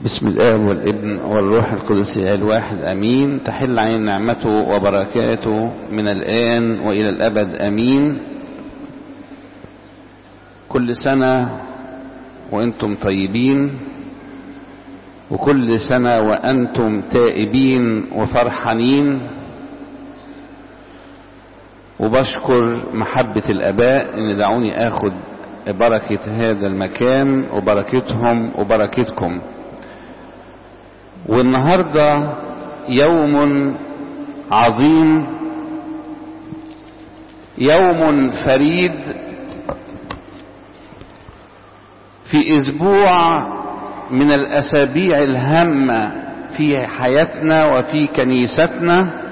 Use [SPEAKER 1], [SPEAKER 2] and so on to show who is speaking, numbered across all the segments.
[SPEAKER 1] بسم الآب والابن والروح القدس الواحد أمين تحل علينا نعمته وبركاته من الآن وإلى الأبد أمين كل سنة وأنتم طيبين وكل سنة وأنتم تائبين وفرحانين وبشكر محبة الآباء إن دعوني آخد بركة هذا المكان وبركتهم وبركتكم والنهاردة يوم عظيم يوم فريد في اسبوع من الاسابيع الهامة في حياتنا وفي كنيستنا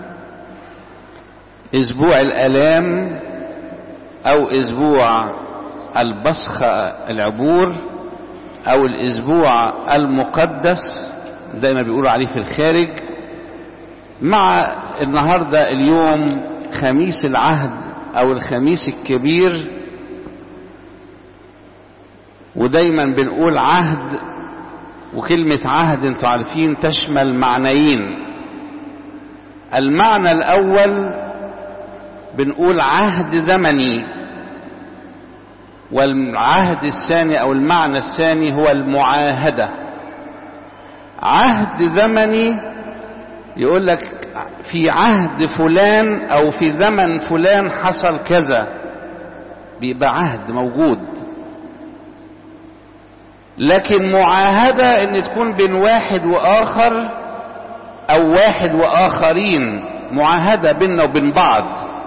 [SPEAKER 1] اسبوع الالام او اسبوع البصخة العبور او الاسبوع المقدس زي ما بيقولوا عليه في الخارج مع النهاردة اليوم خميس العهد او الخميس الكبير ودايما بنقول عهد وكلمة عهد انتوا عارفين تشمل معنيين المعنى الاول بنقول عهد زمني والعهد الثاني او المعنى الثاني هو المعاهده عهد زمني يقول لك في عهد فلان او في زمن فلان حصل كذا بيبقى عهد موجود لكن معاهدة ان تكون بين واحد واخر او واحد واخرين معاهدة بيننا وبين بعض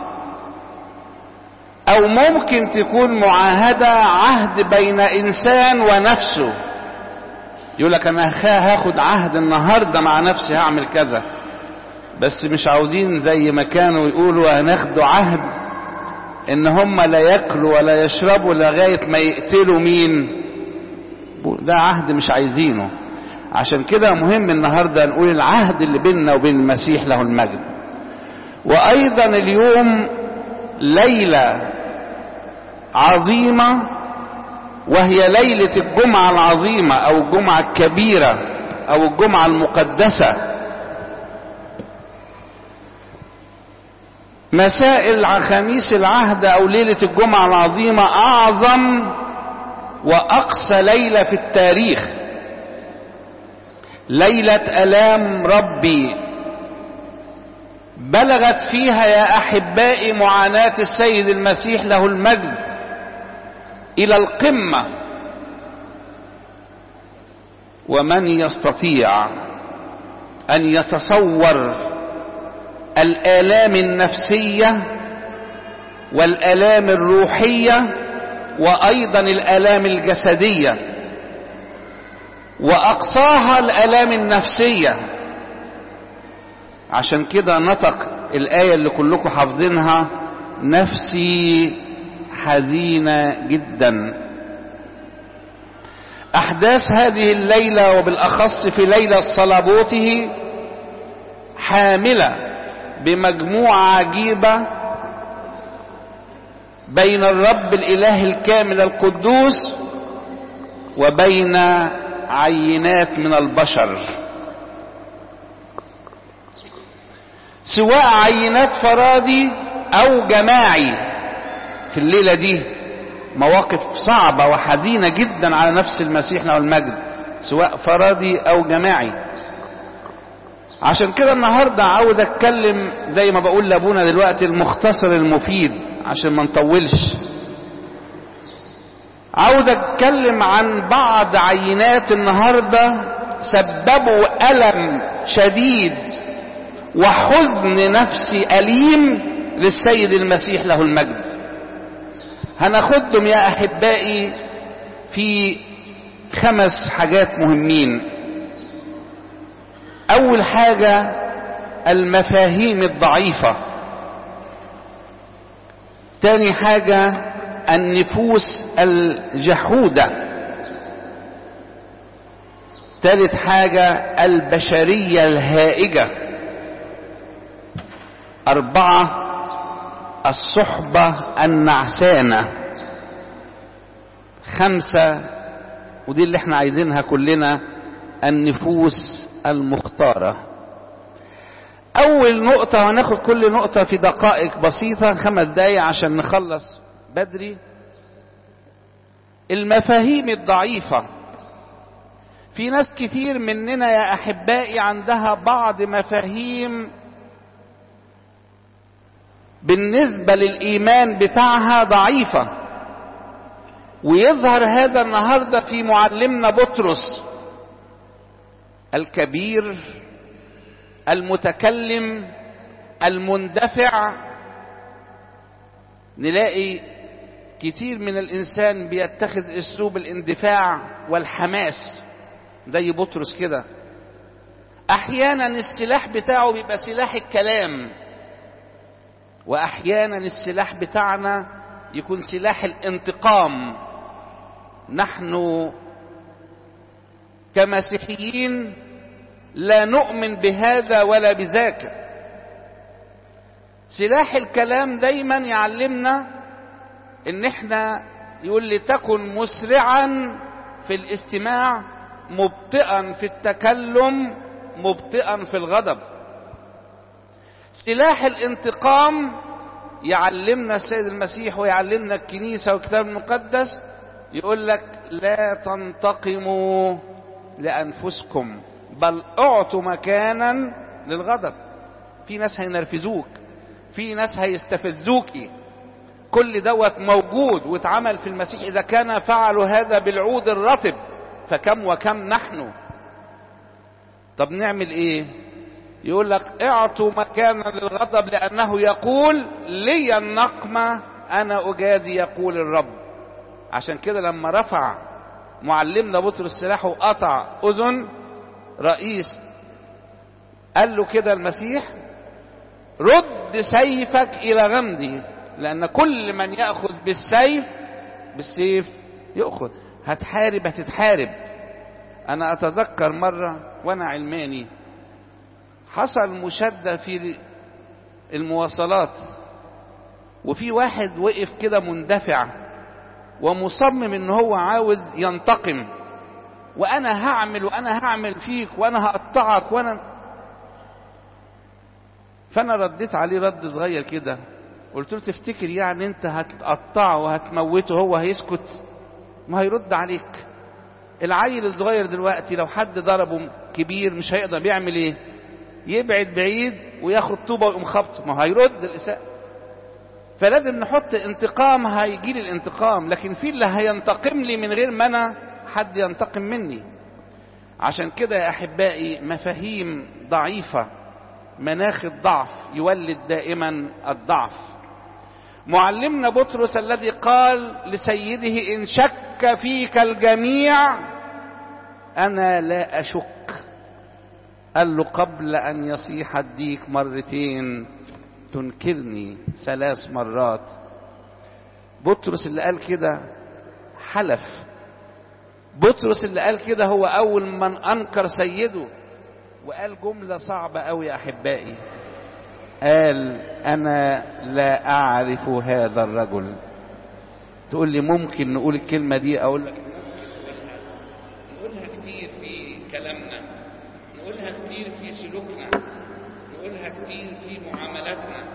[SPEAKER 1] او ممكن تكون معاهدة عهد بين انسان ونفسه يقول لك انا هاخد عهد النهارده مع نفسي هعمل كذا بس مش عاوزين زي ما كانوا يقولوا هناخدوا عهد ان هم لا ياكلوا ولا يشربوا لغايه ما يقتلوا مين ده عهد مش عايزينه عشان كده مهم النهارده نقول العهد اللي بيننا وبين المسيح له المجد وايضا اليوم ليله عظيمه وهي ليلة الجمعة العظيمة أو الجمعة الكبيرة أو الجمعة المقدسة مساء خميس العهد أو ليلة الجمعة العظيمة أعظم وأقصى ليلة في التاريخ ليلة ألام ربي بلغت فيها يا أحبائي معاناة السيد المسيح له المجد الى القمه ومن يستطيع ان يتصور الالام النفسيه والالام الروحيه وايضا الالام الجسديه واقصاها الالام النفسيه عشان كده نطق الايه اللي كلكم حافظينها نفسي حزينة جدا أحداث هذه الليلة وبالأخص في ليلة صلبوته حاملة بمجموعة عجيبة بين الرب الإله الكامل القدوس وبين عينات من البشر سواء عينات فرادي أو جماعي في الليلة دي مواقف صعبة وحزينة جدا على نفس المسيح له المجد سواء فرادي أو جماعي عشان كده النهاردة عاوز أتكلم زي ما بقول لأبونا دلوقتي المختصر المفيد عشان ما نطولش عاوز أتكلم عن بعض عينات النهاردة سببوا ألم شديد وحزن نفسي أليم للسيد المسيح له المجد هناخدهم يا احبائي في خمس حاجات مهمين اول حاجه المفاهيم الضعيفه تاني حاجه النفوس الجحوده تالت حاجه البشريه الهائجه اربعه الصحبة النعسانة خمسة ودي اللي احنا عايزينها كلنا النفوس المختارة أول نقطة هناخد كل نقطة في دقائق بسيطة خمس دقايق عشان نخلص بدري المفاهيم الضعيفة في ناس كتير مننا يا أحبائي عندها بعض مفاهيم بالنسبة للإيمان بتاعها ضعيفة ويظهر هذا النهاردة في معلمنا بطرس الكبير المتكلم المندفع نلاقي كتير من الإنسان بيتخذ أسلوب الاندفاع والحماس زي بطرس كده أحيانا السلاح بتاعه بيبقى سلاح الكلام واحيانا السلاح بتاعنا يكون سلاح الانتقام نحن كمسيحيين لا نؤمن بهذا ولا بذاك سلاح الكلام دايما يعلمنا ان احنا يقول لتكن مسرعا في الاستماع مبطئا في التكلم مبطئا في الغضب سلاح الانتقام يعلمنا السيد المسيح ويعلمنا الكنيسة والكتاب المقدس يقول لك لا تنتقموا لأنفسكم بل اعطوا مكانا للغضب في ناس هينرفزوك في ناس هيستفزوكي كل دوت موجود واتعمل في المسيح إذا كان فعلوا هذا بالعود الرطب فكم وكم نحن طب نعمل ايه يقول لك اعطوا مكانا للغضب لانه يقول لي النقمة انا اجازي يقول الرب عشان كده لما رفع معلمنا بطرس سلاحه وقطع اذن رئيس قال له كده المسيح رد سيفك الى غمدي لان كل من ياخذ بالسيف بالسيف ياخذ هتحارب هتتحارب انا اتذكر مره وانا علماني حصل مشادة في المواصلات وفي واحد وقف كده مندفع ومصمم ان هو عاوز ينتقم وانا هعمل وانا هعمل فيك وانا هقطعك وانا فانا رديت عليه رد صغير كده قلت له تفتكر يعني انت هتقطعه وهتموته هو هيسكت ما هيرد عليك العيل الصغير دلوقتي لو حد ضربه كبير مش هيقدر بيعمل ايه يبعد بعيد وياخد طوبه ويقوم خبطه ما هيرد الاساءه فلازم نحط انتقام هيجي لي الانتقام لكن في اللي هينتقم لي من غير ما انا حد ينتقم مني عشان كده يا احبائي مفاهيم ضعيفه مناخ الضعف يولد دائما الضعف معلمنا بطرس الذي قال لسيده ان شك فيك الجميع انا لا اشك قال له قبل ان يصيح الديك مرتين تنكرني ثلاث مرات بطرس اللي قال كده حلف بطرس اللي قال كده هو اول من انكر سيده وقال جملة صعبة قوي يا احبائي قال انا لا اعرف هذا الرجل تقول لي ممكن نقول الكلمة دي اقول لك نقولها كتير في كلامنا نقولها كتير في سلوكنا نقولها كتير في معاملاتنا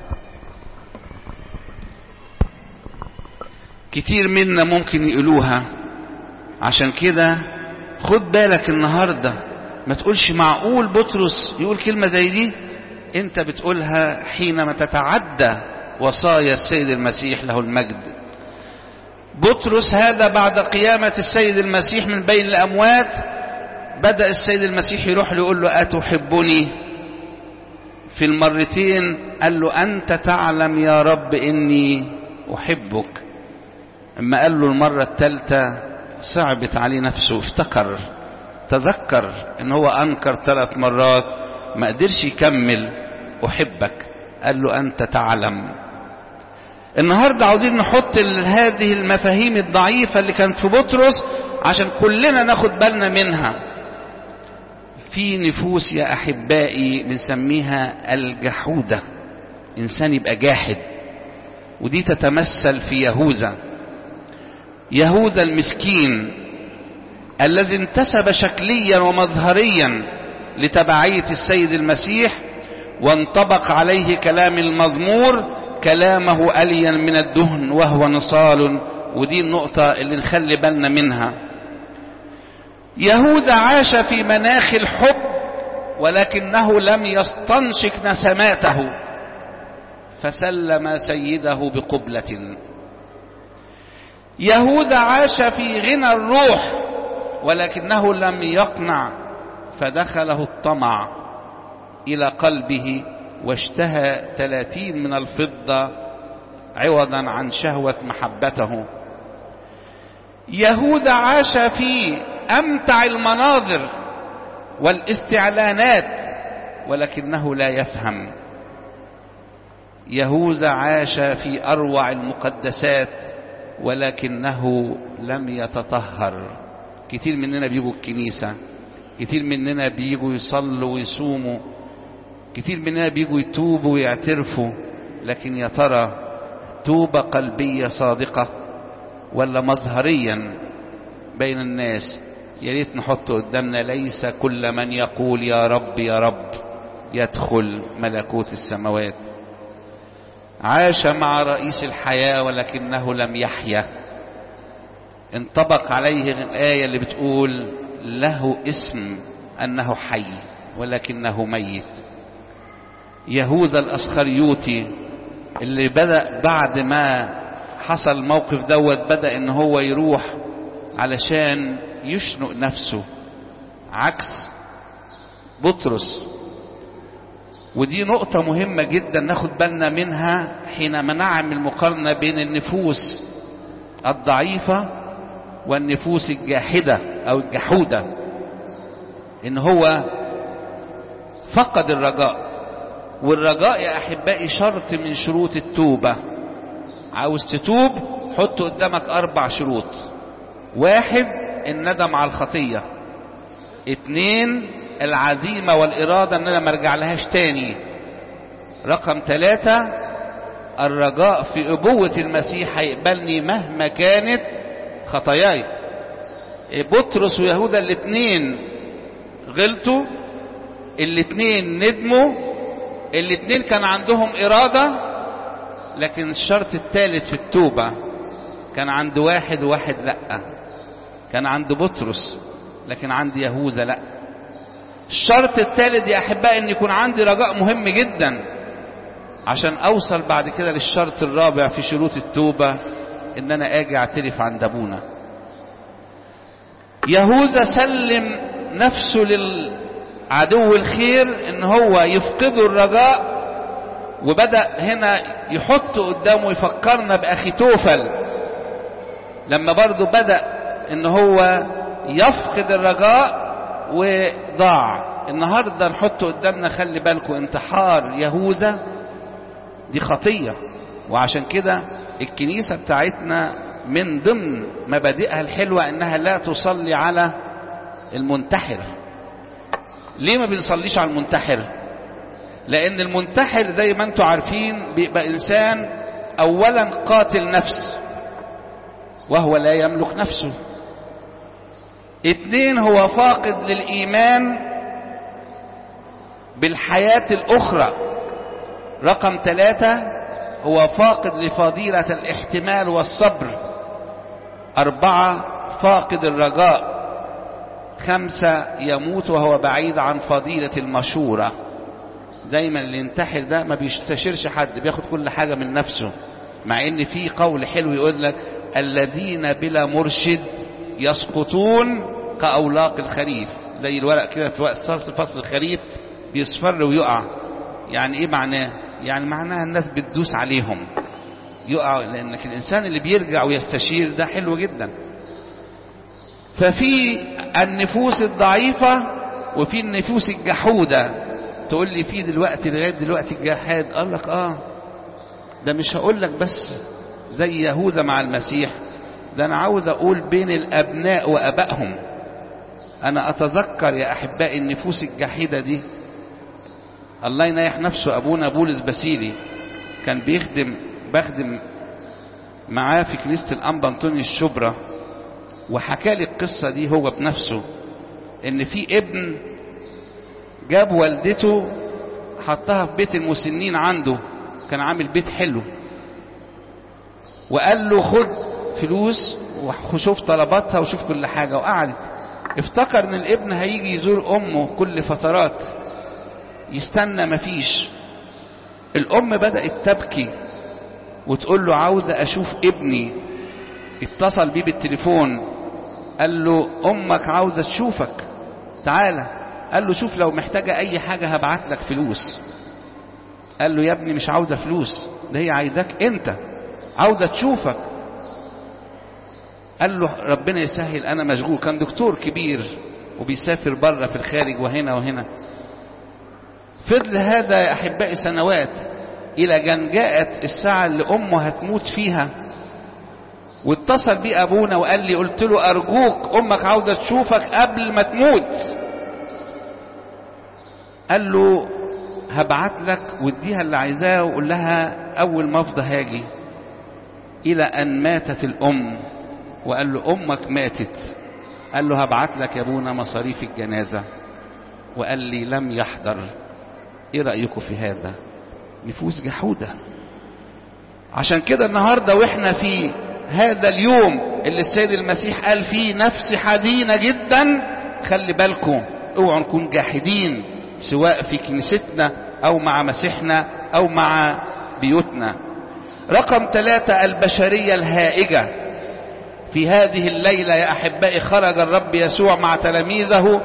[SPEAKER 1] كتير منا ممكن يقولوها عشان كده خد بالك النهارده ما تقولش معقول بطرس يقول كلمه زي دي انت بتقولها حينما تتعدى وصايا السيد المسيح له المجد بطرس هذا بعد قيامة السيد المسيح من بين الأموات بدأ السيد المسيح يروح له يقول له أتحبني في المرتين قال له أنت تعلم يا رب إني أحبك اما قال له المرة الثالثة صعبت عليه نفسه افتكر تذكر ان هو انكر ثلاث مرات ما قدرش يكمل احبك قال له انت تعلم النهارده عاوزين نحط هذه المفاهيم الضعيفه اللي كانت في بطرس عشان كلنا ناخد بالنا منها في نفوس يا احبائي بنسميها الجحوده انسان يبقى جاحد ودي تتمثل في يهوذا يهوذا المسكين الذي انتسب شكليا ومظهريا لتبعية السيد المسيح وانطبق عليه كلام المزمور كلامه أليا من الدهن وهو نصال ودي النقطة اللي نخلي بالنا منها يهوذا عاش في مناخ الحب ولكنه لم يستنشق نسماته فسلم سيده بقبلة يهوذا عاش في غنى الروح ولكنه لم يقنع فدخله الطمع إلى قلبه واشتهى ثلاثين من الفضة عوضا عن شهوة محبته يهوذا عاش في أمتع المناظر والاستعلانات ولكنه لا يفهم يهوذا عاش في أروع المقدسات ولكنه لم يتطهر كتير مننا بيجوا الكنيسة كتير مننا بيجوا يصلوا ويصوموا كتير مننا بيجوا يتوبوا ويعترفوا لكن يا ترى توبة قلبية صادقة ولا مظهريا بين الناس يا ريت نحط قدامنا ليس كل من يقول يا رب يا رب يدخل ملكوت السماوات عاش مع رئيس الحياة ولكنه لم يحيا انطبق عليه الآية اللي بتقول له اسم أنه حي ولكنه ميت يهوذا الأسخريوطي اللي بدأ بعد ما حصل الموقف دوت بدأ ان هو يروح علشان يشنق نفسه عكس بطرس ودي نقطة مهمة جدا ناخد بالنا منها حينما نعمل مقارنة بين النفوس الضعيفة والنفوس الجاحدة أو الجحودة إن هو فقد الرجاء والرجاء يا أحبائي شرط من شروط التوبة عاوز تتوب حط قدامك أربع شروط واحد الندم على الخطية اتنين العزيمة والإرادة ان انا مرجع لهاش تاني رقم ثلاثة الرجاء في أبوة المسيح هيقبلني مهما كانت خطاياي بطرس ويهوذا الاتنين غلطوا الاتنين ندموا الاتنين كان عندهم إرادة لكن الشرط الثالث في التوبة كان عند واحد وواحد لأ كان عند بطرس لكن عند يهوذا لأ الشرط الثالث يا أحبائي أن يكون عندي رجاء مهم جدا عشان أوصل بعد كده للشرط الرابع في شروط التوبة أن أنا أجي أعترف عند أبونا يهوذا سلم نفسه للعدو الخير ان هو يفقده الرجاء وبدأ هنا يحط قدامه يفكرنا بأخي توفل لما برضه بدأ ان هو يفقد الرجاء وضاع النهاردة نحط قدامنا خلي بالكم انتحار يهوذا دي خطية وعشان كده الكنيسة بتاعتنا من ضمن مبادئها الحلوة انها لا تصلي على المنتحر ليه ما بنصليش على المنتحر لان المنتحر زي ما انتم عارفين بيبقى انسان اولا قاتل نفس وهو لا يملك نفسه اتنين هو فاقد للايمان بالحياة الاخرى رقم ثلاثة هو فاقد لفضيلة الاحتمال والصبر أربعة فاقد الرجاء خمسة يموت وهو بعيد عن فضيلة المشورة دايما اللي ينتحر ده ما بيستشيرش حد بياخد كل حاجة من نفسه مع ان في قول حلو يقول لك الذين بلا مرشد يسقطون كأولاق الخريف زي الورق كده في وقت فصل الخريف بيصفر ويقع يعني ايه معناه يعني معناها الناس بتدوس عليهم يقع لانك الانسان اللي بيرجع ويستشير ده حلو جدا ففي النفوس الضعيفة وفي النفوس الجحودة تقول لي في دلوقتي لغاية دلوقتي الجحاد قال لك اه ده مش هقول لك بس زي يهوذا مع المسيح ده انا عاوز اقول بين الابناء وابائهم انا اتذكر يا احبائي النفوس الجحيدة دي الله ينيح نفسه ابونا بولس بسيلي كان بيخدم بخدم معاه في كنيسة الانبا انطوني الشبرا وحكى لي القصة دي هو بنفسه ان في ابن جاب والدته حطها في بيت المسنين عنده كان عامل بيت حلو وقال له خد فلوس وشوف طلباتها وشوف كل حاجة وقعدت افتكر ان الابن هيجي يزور امه كل فترات يستنى مفيش الام بدأت تبكي وتقول له عاوزة اشوف ابني اتصل بيه بالتليفون قال له امك عاوزة تشوفك تعالى قال له شوف لو محتاجة اي حاجة هبعت لك فلوس قال له يا ابني مش عاوزة فلوس ده هي عايزاك انت عاوزة تشوفك قال له ربنا يسهل انا مشغول كان دكتور كبير وبيسافر بره في الخارج وهنا وهنا فضل هذا يا احبائي سنوات الى جن جاءت الساعة اللي امه هتموت فيها واتصل بيه ابونا وقال لي قلت له ارجوك امك عاوزة تشوفك قبل ما تموت قال له هبعت لك واديها اللي عايزاه وقول لها اول ما افضى هاجي الى ان ماتت الام وقال له امك ماتت قال له هبعت لك يا ابونا مصاريف الجنازة وقال لي لم يحضر ايه رأيكم في هذا نفوس جحودة عشان كده النهاردة واحنا في هذا اليوم اللي السيد المسيح قال فيه نفسي حزينة جدا خلي بالكم اوعوا نكون جاحدين سواء في كنيستنا او مع مسيحنا او مع بيوتنا رقم ثلاثة البشرية الهائجة في هذه الليلة يا أحبائي خرج الرب يسوع مع تلاميذه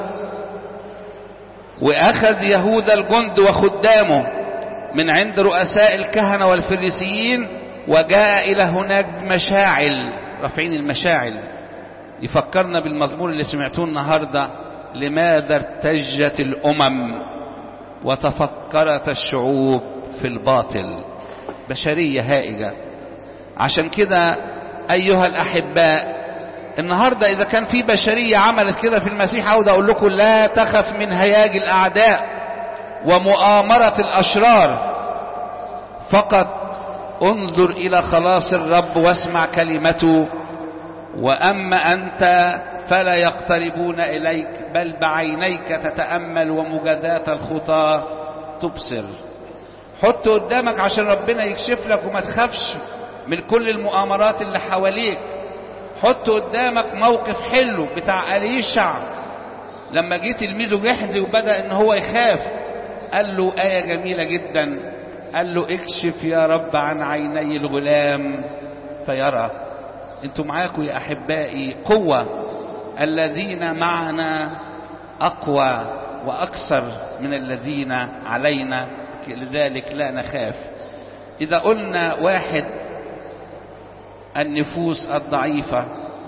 [SPEAKER 1] وأخذ يهوذا الجند وخدامه من عند رؤساء الكهنة والفريسيين وجاء إلى هناك بمشاعل رافعين المشاعل يفكرنا بالمزمور اللي سمعتوه النهاردة لماذا ارتجت الأمم وتفكرت الشعوب في الباطل بشرية هائجة عشان كده أيها الأحباء النهاردة إذا كان في بشرية عملت كده في المسيح عاوز أقول لكم لا تخف من هياج الأعداء ومؤامرة الأشرار فقط انظر إلى خلاص الرب واسمع كلمته وأما أنت فلا يقتربون إليك بل بعينيك تتأمل ومجازاة الخطى تبصر حط قدامك عشان ربنا يكشف لك وما تخافش من كل المؤامرات اللي حواليك حط قدامك موقف حلو بتاع أليشع لما جه تلميذه جحزي وبدأ ان هو يخاف قال له آية جميلة جدا قال له اكشف يا رب عن عيني الغلام فيرى انتوا معاكم يا احبائي قوة الذين معنا اقوى واكثر من الذين علينا لذلك لا نخاف اذا قلنا واحد النفوس الضعيفة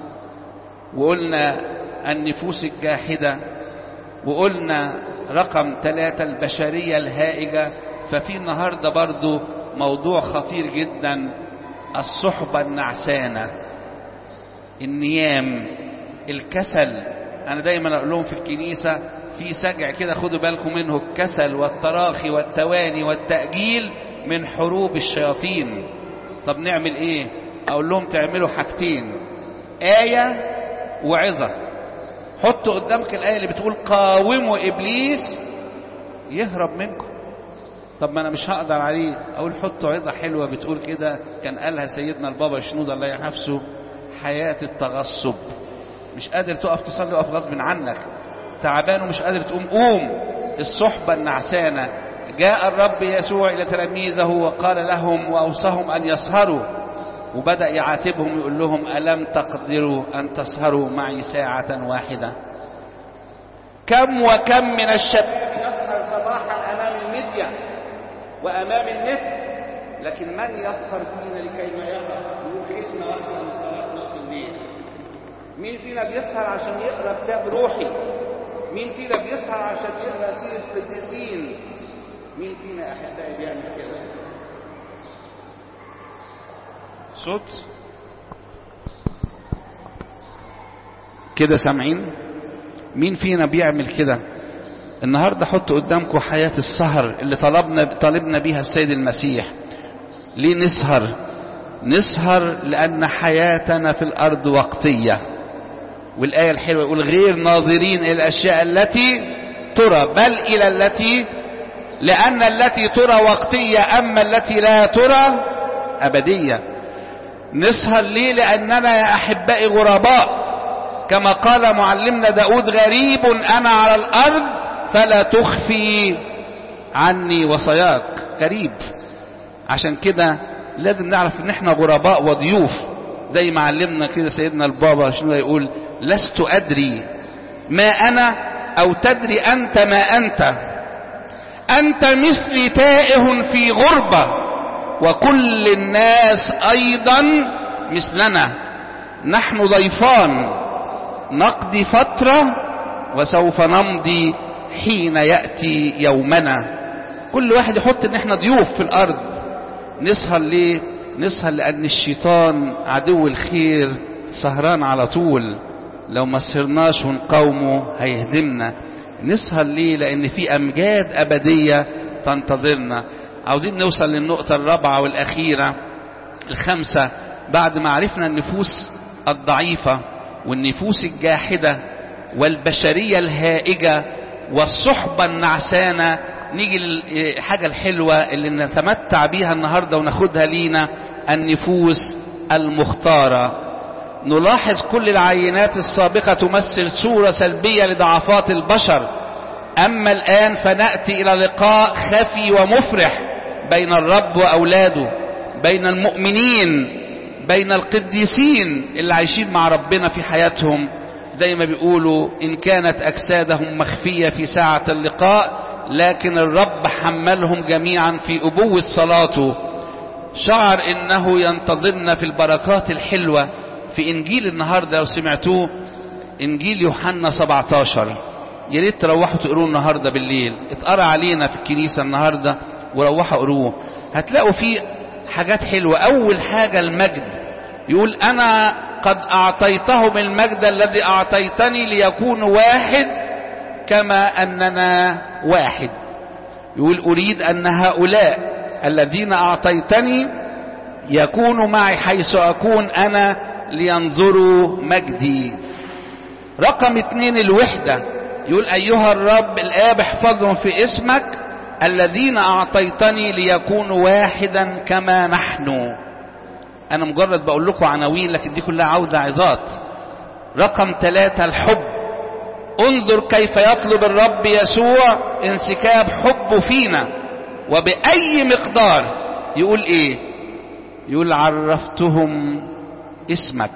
[SPEAKER 1] وقلنا النفوس الجاحدة وقلنا رقم ثلاثة البشرية الهائجة ففي النهاردة برضو موضوع خطير جدا الصحبة النعسانة النيام الكسل أنا دايما أقول لهم في الكنيسة في سجع كده خدوا بالكم منه الكسل والتراخي والتواني والتأجيل من حروب الشياطين طب نعمل ايه اقول لهم تعملوا حاجتين آية وعظة حطوا قدامك الآية اللي بتقول قاوموا إبليس يهرب منكم طب ما أنا مش هقدر عليه أقول حطوا عظة حلوة بتقول كده كان قالها سيدنا البابا شنود الله يحفظه حياة التغصب مش قادر تقف تصلي وقف غصب عنك تعبان ومش قادر تقوم قوم الصحبة النعسانة جاء الرب يسوع إلى تلاميذه وقال لهم وأوصاهم أن يسهروا وبدأ يعاتبهم يقول لهم ألم تقدروا أن تسهروا معي ساعة واحدة كم وكم من الشباب يسهر صباحا أمام الميديا وأمام النت لكن من يسهر فينا لكي ما يقرأ ختمة واحدة من صلاة نص الليل مين فينا بيسهر عشان يقرأ كتاب روحي مين فينا بيسهر عشان يقرأ سيرة القديسين مين فينا أحبائي بيعمل كده صوت كده سامعين مين فينا بيعمل كده النهارده حط قدامكم حياة السهر اللي طلبنا طالبنا بيها السيد المسيح ليه نسهر نسهر لأن حياتنا في الأرض وقتية والآية الحلوة يقول غير ناظرين إلى الأشياء التي ترى بل إلى التي لأن التي ترى وقتية أما التي لا ترى أبدية نسهر ليه لأننا يا أحبائي غرباء كما قال معلمنا داود غريب أنا على الأرض فلا تخفي عني وصاياك غريب عشان كده لازم نعرف ان احنا غرباء وضيوف زي ما علمنا كده سيدنا البابا شنو يقول لست ادري ما انا او تدري انت ما انت انت مثلي تائه في غربة وكل الناس ايضا مثلنا نحن ضيفان نقضي فترة وسوف نمضي حين يأتي يومنا كل واحد يحط ان احنا ضيوف في الارض نسهر ليه نسهر لان الشيطان عدو الخير سهران على طول لو ما سهرناش ونقاومه هيهزمنا نسهر ليه لان في امجاد ابدية تنتظرنا عاوزين نوصل للنقطة الرابعة والاخيرة الخامسة بعد ما عرفنا النفوس الضعيفة والنفوس الجاحدة والبشرية الهائجة والصحبة النعسانة نيجي للحاجة الحلوة اللي نتمتع بيها النهاردة وناخدها لينا النفوس المختارة نلاحظ كل العينات السابقة تمثل صورة سلبية لضعفات البشر أما الآن فنأتي إلى لقاء خفي ومفرح بين الرب وأولاده بين المؤمنين بين القديسين اللي عايشين مع ربنا في حياتهم زي ما بيقولوا إن كانت أجسادهم مخفية في ساعة اللقاء لكن الرب حملهم جميعا في أبوة صلاته شعر إنه ينتظرنا في البركات الحلوة في إنجيل النهاردة لو سمعتوه إنجيل يوحنا 17 يا ريت تروحوا تقروه النهاردة بالليل اتقرا علينا في الكنيسة النهاردة وروحوا قروه هتلاقوا فيه حاجات حلوة أول حاجة المجد يقول أنا قد أعطيتهم المجد الذي أعطيتني ليكون واحد كما أننا واحد يقول أريد أن هؤلاء الذين أعطيتني يكونوا معي حيث أكون أنا لينظروا مجدي رقم اتنين الوحدة يقول أيها الرب الآب احفظهم في اسمك الذين أعطيتني ليكونوا واحدا كما نحن أنا مجرد بقول لكم عناوين لكن دي كلها عاوزة عظات رقم ثلاثة الحب انظر كيف يطلب الرب يسوع انسكاب حبه فينا وبأي مقدار يقول ايه يقول عرفتهم اسمك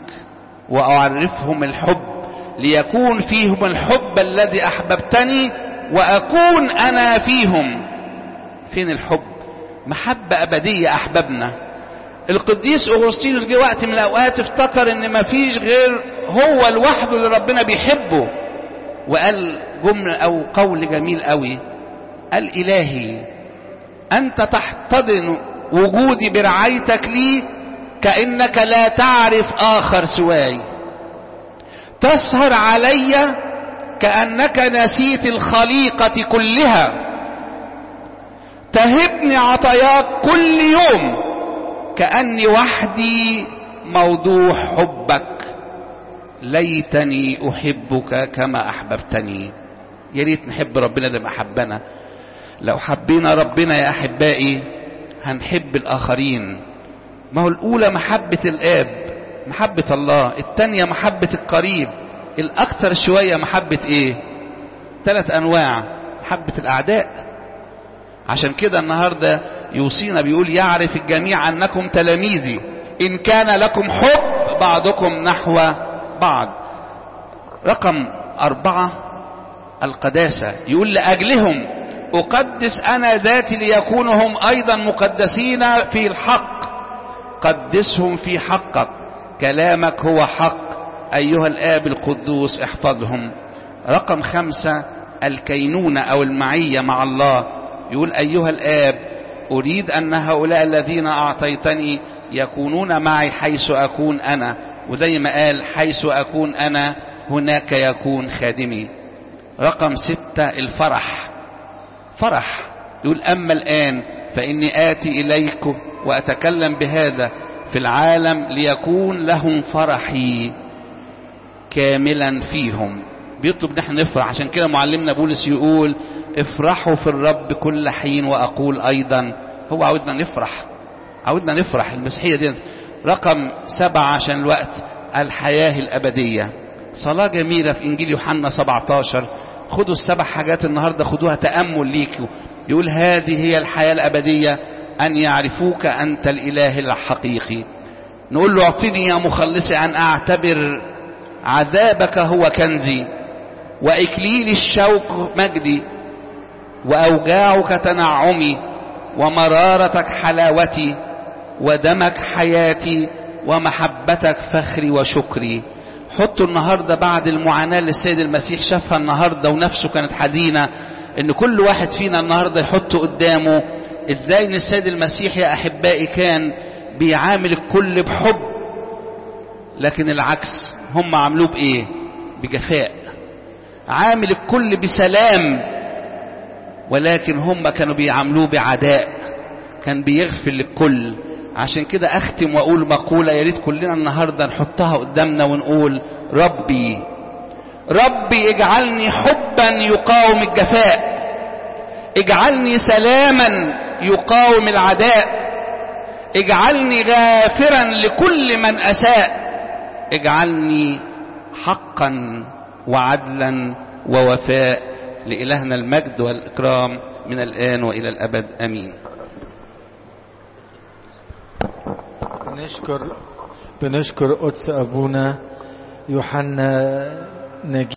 [SPEAKER 1] وأعرفهم الحب ليكون فيهم الحب الذي أحببتني وأكون أنا فيهم فين الحب محبة أبدية أحببنا القديس أغسطينوس جه وقت من الأوقات افتكر إن مفيش غير هو لوحده اللي ربنا بيحبه وقال جملة أو قول جميل قوي قال إلهي أنت تحتضن وجودي برعايتك لي كأنك لا تعرف آخر سواي تسهر علي كأنك نسيت الخليقة كلها تهبني عطاياك كل يوم كأني وحدي موضوع حبك ليتني أحبك كما أحببتني يا ريت نحب ربنا لما أحبنا لو حبينا ربنا يا أحبائي هنحب الآخرين ما هو الأولى محبة الآب محبة الله التانية محبة القريب الأكثر شوية محبة إيه ثلاث أنواع محبة الأعداء عشان كده النهاردة يوصينا بيقول يعرف الجميع أنكم تلاميذي إن كان لكم حب بعضكم نحو بعض رقم أربعة القداسة يقول لأجلهم أقدس أنا ذاتي ليكونوا هم أيضا مقدسين في الحق قدسهم في حقك كلامك هو حق أيها الآب القدوس احفظهم رقم خمسة الكينونة أو المعية مع الله يقول أيها الآب أريد أن هؤلاء الذين أعطيتني يكونون معي حيث أكون أنا وزي ما قال حيث أكون أنا هناك يكون خادمي رقم ستة الفرح فرح يقول أما الآن فإني آتي إليكم وأتكلم بهذا في العالم ليكون لهم فرحي كاملا فيهم بيطلب ان احنا نفرح عشان كده معلمنا بولس يقول افرحوا في الرب كل حين واقول ايضا هو عاودنا نفرح عاودنا نفرح المسيحيه دي رقم سبعة عشان الوقت الحياه الابديه صلاه جميله في انجيل يوحنا 17 خدوا السبع حاجات النهارده خدوها تامل ليكوا يقول هذه هي الحياه الابديه ان يعرفوك انت الاله الحقيقي نقول له اعطني يا مخلصي ان اعتبر عذابك هو كنزي واكليل الشوق مجدي واوجاعك تنعمي ومرارتك حلاوتي ودمك حياتي ومحبتك فخري وشكري حطوا النهاردة بعد المعاناة اللي السيد المسيح شافها النهاردة ونفسه كانت حزينة ان كل واحد فينا النهاردة يحط قدامه ازاي ان السيد المسيح يا احبائي كان بيعامل الكل بحب لكن العكس هم عملوه بايه بجفاء عامل الكل بسلام ولكن هم كانوا بيعاملوه بعداء كان بيغفر للكل عشان كده اختم واقول مقولة يا ريت كلنا النهاردة نحطها قدامنا ونقول ربي ربي اجعلني حبا يقاوم الجفاء اجعلني سلاما يقاوم العداء اجعلني غافرا لكل من اساء اجعلني حقا وعدلا ووفاء لإلهنا المجد والإكرام من الآن وإلى الأبد أمين
[SPEAKER 2] بنشكر بنشكر قدس أبونا يوحنا نجيب